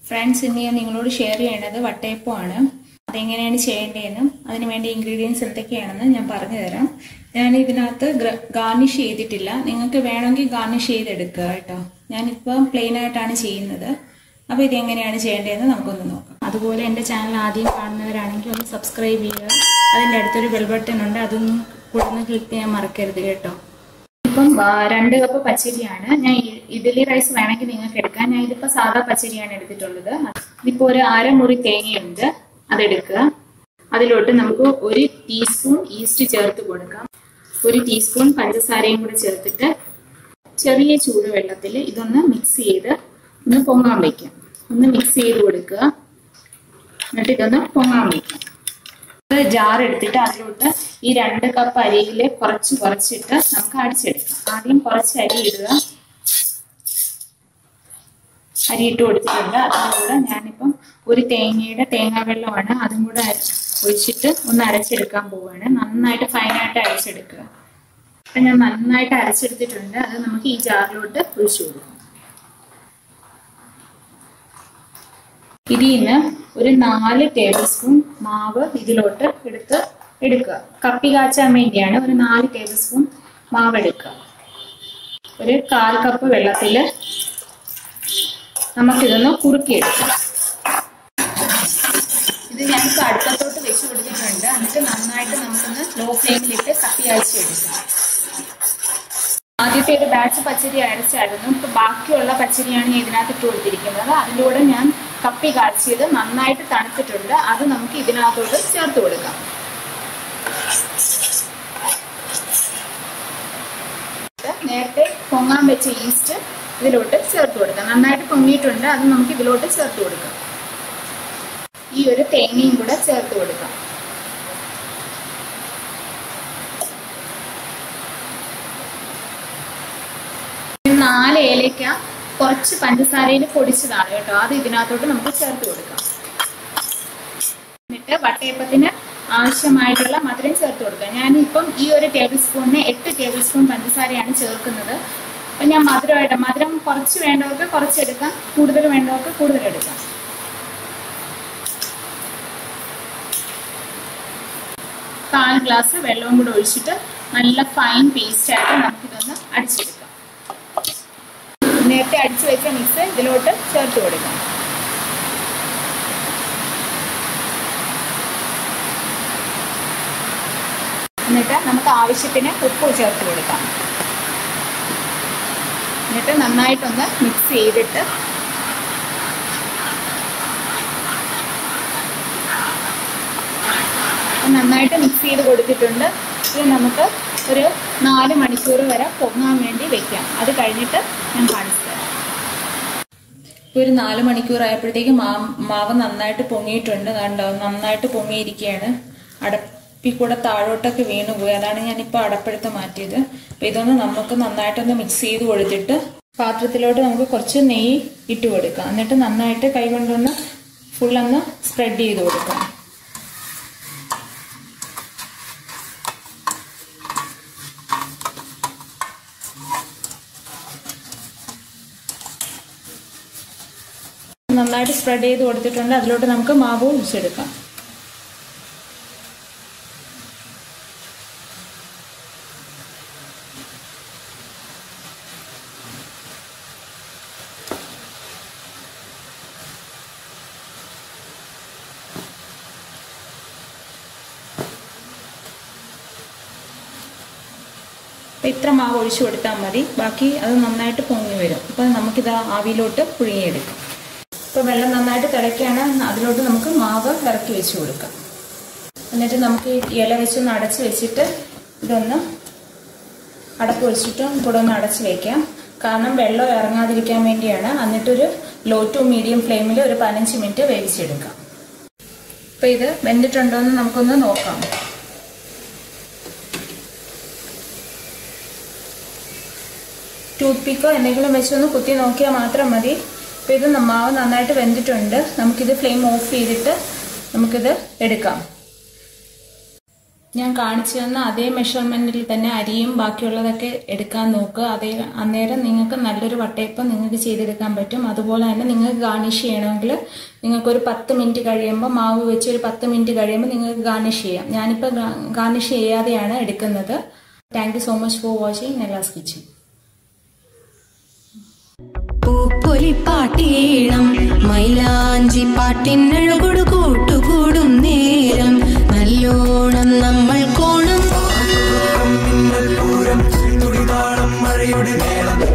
friends ഇന്ന് ഞാൻ നിങ്ങളോട് ഷെയർ ചെയ്യേണ്ടത് വട്ടയപ്പമാണ് അതെങ്ങനെയാണ് ചെയ്യേണ്ടതെന്നും അതിന് വേണ്ട ഇൻഗ്രീഡിയൻസ് എന്തൊക്കെയാണെന്ന് ഞാൻ പറഞ്ഞു തരാം ഞാൻ ഇതിനകത്ത് ഗാർണിഷ് ചെയ്തിട്ടില്ല നിങ്ങൾക്ക് വേണമെങ്കിൽ ഗാർണിഷ് ചെയ്തെടുക്കുക കേട്ടോ ഞാനിപ്പോൾ പ്ലെയിൻ ആയിട്ടാണ് ചെയ്യുന്നത് അപ്പോൾ ഇത് എങ്ങനെയാണ് ചെയ്യേണ്ടതെന്ന് നമുക്കൊന്ന് നോക്കാം അതുപോലെ എൻ്റെ ചാനൽ ആദ്യം കാണുന്നവരാണെങ്കിൽ ഒന്ന് സബ്സ്ക്രൈബ് ചെയ്യുക അതിൻ്റെ അടുത്തൊരു ബെൽ ബട്ടൺ ഉണ്ട് അതൊന്നും കൂടെ ഒന്ന് ക്ലിക്ക് ചെയ്യാൻ മറക്കരുത് കേട്ടോ ഇപ്പം ആ, രണ്ട് കപ്പ് പച്ചരിയാണ് ഞാൻ ഇ- ഇഡ്ഡലി റൈസ് വേണമെങ്കിൽ നിങ്ങൾക്ക് എടുക്കാം ഞാൻ ഇതിപ്പോ സാധാ പച്ചരിയാണ് എടുത്തിട്ടുള്ളത് ഇതിപ്പോ ഒരു അരമുറി തേങ്ങയുണ്ട് അതെടുക്കുക അതിലോട്ട് നമുക്ക് ഒരു ടീസ്പൂൺ ഈസ്റ്റ് ചേർത്ത് കൊടുക്കാം ഒരു ടീസ്പൂൺ പഞ്ചസാരയും കൂടെ ചേർത്തിട്ട് ചെറിയ ചൂടുവെള്ളത്തിൽ ഇതൊന്ന് മിക്സ് ചെയ്ത് ഒന്ന് പൊങ്ങാൻ വയ്ക്കാം ഒന്ന് മിക്സ് ചെയ്ത് കൊടുക്കുക എന്നിട്ട് ഇതൊന്ന് പൊങ്ങാൻ വയ്ക്കാം ജാർ എടുത്തിട്ട് അതിലോട്ട് ഈ രണ്ട് കപ്പ് അരിയിൽ കുറച്ച് കുറച്ചിട്ട് നമുക്ക് അടിച്ചെടുക്കാം ആദ്യം കുറച്ച് അരി ഇടുക അരി ഇട്ട് കൊടുത്തിട്ടുണ്ട് അതിൻ്റെ കൂടെ ഞാനിപ്പം ഒരു തേങ്ങയുടെ തേങ്ങാ വെള്ളമാണ് അതും കൂടെ അര- ഒഴിച്ചിട്ട് ഒന്ന് അരച്ചെടുക്കാൻ പോവുകയാണ് നന്നായിട്ട് ഫൈനായിട്ട് അരച്ചെടുക്കുക അപ്പം ഞാൻ നന്നായിട്ട് അരച്ചെടുത്തിട്ടുണ്ട് അത് നമുക്ക് ഈ ജാറിലോട്ട് ഒഴിച്ചു കൊടുക്കാം ഇതിൽ നിന്ന് ഒരു നാല് ടേബിൾ സ്പൂൺ മാവ് ഇതിലോട്ട് എടുത്ത് എടുക്കുക കപ്പി കാച്ചാൻ വേണ്ടിയാണ് ഒരു നാല് ടേബിൾ സ്പൂൺ മാവ് എടുക്കുക ഒരു കാൽ കപ്പ് വെള്ളത്തിൽ നമുക്കിതൊന്ന് കുറുക്കിയെടുക്കാം ഇത് ഞങ്ങൾക്ക് അടുപ്പത്തോട്ട് വെച്ച് കൊടുത്തിട്ടുണ്ട് എന്നിട്ട് നന്നായിട്ട് നമുക്കൊന്ന് ലോ ഫ്ലെയിമിലിട്ട് കപ്പി കാച്ചെടുക്കാം ആദ്യത്തെ ഒരു ബാച്ച് പച്ചരി അരച്ചായിരുന്നു ഇപ്പൊ ബാക്കിയുള്ള പച്ചരിയാണ് ഞാൻ ഇതിനകത്ത് ഇട്ട് കൊടുത്തിരിക്കുന്നത് അതിൻ്റെ കൂടെ ഞാൻ കപ്പി കാച്ചിയത് നന്നായിട്ട് തണുത്തിട്ടുണ്ട് അത് നമുക്ക് ഇതിനകത്തോട്ട് ചേർത്ത് കൊടുക്കാം നേരത്തെ പൊങ്ങാൻ വെച്ച ഈസ്റ്റ് ഇതിലോട്ട് ചേർത്ത് കൊടുക്കാം നന്നായിട്ട് പൊങ്ങിയിട്ടുണ്ട് അത് നമുക്ക് ഇതിലോട്ട് ചേർത്ത് കൊടുക്കാം ഈ ഒരു തേങ്ങയും കൂടെ ചേർത്ത് കൊടുക്കാം നാല് ഏലയ്ക്ക കുറച്ച് പഞ്ചസാരയിൽ പൊടിച്ചതാണ് കേട്ടോ അത് ഇതിനകത്തോട്ട് നമുക്ക് ചേർത്ത് കൊടുക്കാം എന്നിട്ട് വട്ടയപ്പത്തിന് ആവശ്യമായിട്ടുള്ള മധുരം ചേർത്ത് കൊടുക്കാം ഞാനിപ്പം ഈ ഒരു ടേബിൾ സ്പൂണിന് എട്ട് ടേബിൾ സ്പൂൺ പഞ്ചസാരയാണ് ചേർക്കുന്നത് അപ്പം ഞാൻ മധുരമായിട്ട് മധുരം കുറച്ച് വേണ്ടവർക്ക് കുറച്ചെടുക്കാം കൂടുതൽ വേണ്ടവർക്ക് കൂടുതൽ എടുക്കാം കാൽ ഗ്ലാസ് വെള്ളവും കൂടെ ഒഴിച്ചിട്ട് നല്ല ഫൈൻ പേസ്റ്റ് ആയിട്ട് നമുക്കിതൊന്ന് അടിച്ചെടുക്കാം നേരത്തെ അടിച്ചു വെച്ച മിക്സ് ഇതിലോട്ട് ചേർത്ത് കൊടുക്കാം എന്നിട്ട് നമുക്ക് ആവശ്യത്തിന് ഉപ്പ് ചേർത്ത് കൊടുക്കാം എന്നിട്ട് നന്നായിട്ടൊന്ന് മിക്സ് ചെയ്തിട്ട് നന്നായിട്ട് മിക്സ് ചെയ്ത് കൊടുത്തിട്ടുണ്ട് ഇത് നമുക്ക് ഒരു നാല് മണിക്കൂർ വരെ പൊങ്ങാൻ വേണ്ടി വെക്കാം അത് കഴിഞ്ഞിട്ട് ഞാൻ കാണിച്ചു തരാം ഇപ്പോൾ ഒരു നാല് മണിക്കൂർ ആയപ്പോഴത്തേക്ക് മാവ് നന്നായിട്ട് പൊങ്ങിയിട്ടുണ്ട് കണ്ടോ നന്നായിട്ട് പൊങ്ങിയിരിക്കുകയാണ് അടപ്പി കൂടെ താഴോട്ടൊക്കെ വീണു പോയി അതാണ് ഞാനിപ്പോൾ അടപ്പെടുത്ത് മാറ്റിയത് അപ്പോൾ ഇതൊന്ന് നമുക്ക് നന്നായിട്ടൊന്ന് മിക്സ് ചെയ്ത് കൊടുത്തിട്ട് പാത്രത്തിലോട്ട് നമുക്ക് കുറച്ച് നെയ്യ് ഇട്ട് കൊടുക്കാം എന്നിട്ട് നന്നായിട്ട് കൈ കൊണ്ടൊന്ന് ഫുള്ളൊന്ന് സ്പ്രെഡ് ചെയ്ത് കൊടുക്കാം നന്നായിട്ട് സ്പ്രെഡ് ചെയ്ത് കൊടുത്തിട്ടുണ്ട് അതിലോട്ട് നമുക്ക് മാവ് ഒഴിച്ചെടുക്കാം അപ്പം ഇത്ര മാവ് ഒഴിച്ചു കൊടുത്താൽ മതി ബാക്കി അത് നന്നായിട്ട് പൊങ്ങി വരും അപ്പം നമുക്കിത് ആവിയിലോട്ട് പുഴുങ്ങിയെടുക്കാം ഇപ്പോൾ വെള്ളം നന്നായിട്ട് തിളയ്ക്കുകയാണ് അതിലോട്ട് നമുക്ക് മാവ് ഇറക്കി വെച്ച് കൊടുക്കാം എന്നിട്ട് നമുക്ക് ഈ ഇല വെച്ചൊന്ന് അടച്ച് വെച്ചിട്ട് ഇതൊന്ന് അടപ്പ് വെച്ചിട്ടും കൂടെ ഒന്ന് അടച്ച് വെക്കാം കാരണം വെള്ളം ഇറങ്ങാതിരിക്കാൻ വേണ്ടിയാണ് എന്നിട്ടൊരു ലോ ടു മീഡിയം ഫ്ലെയിമിൽ ഒരു പതിനഞ്ച് മിനിറ്റ് വേവിച്ചെടുക്കാം അപ്പോൾ ഇത് വെന്തിട്ടുണ്ടോ എന്ന് നമുക്കൊന്ന് നോക്കാം ടൂത്ത് പിക്കോ എന്തെങ്കിലും വെച്ചൊന്ന് കുത്തി നോക്കിയാൽ മാത്രം മതി അപ്പോൾ ഇത് മാവ് നന്നായിട്ട് വെന്തിട്ടുണ്ട് നമുക്കിത് ഫ്ലെയിം ഓഫ് ചെയ്തിട്ട് നമുക്കിത് എടുക്കാം ഞാൻ കാണിച്ചു തന്ന അതേ മെഷർമെന്റിൽ തന്നെ അരിയും ബാക്കിയുള്ളതൊക്കെ എടുക്കാൻ നോക്കുക അതേ അന്നേരം നിങ്ങൾക്ക് നല്ലൊരു വട്ടയപ്പം നിങ്ങൾക്ക് ചെയ്തെടുക്കാൻ പറ്റും അതുപോലെ തന്നെ നിങ്ങൾക്ക് ഗാർണിഷ് ചെയ്യണമെങ്കിൽ നിങ്ങൾക്ക് ഒരു പത്ത് മിനിറ്റ് കഴിയുമ്പോൾ മാവ് വെച്ച് ഒരു പത്ത് മിനിറ്റ് കഴിയുമ്പോൾ നിങ്ങൾക്ക് ഗാർണിഷ് ചെയ്യാം ഞാനിപ്പോൾ ഗാർണിഷ് ചെയ്യാതെയാണ് എടുക്കുന്നത് thank you so much for watching Nellas kitchen പൂപ്പൊലിപ്പാട്ടേണം മൈലാഞ്ചി പാട്ടിനഴകൊടു കൂട്ടുകൂടും നേരം നല്ലോണം നമ്മൾ കോണം മിന്നൽ പൂരം തുടിതാളം മഴയുടെ മേളം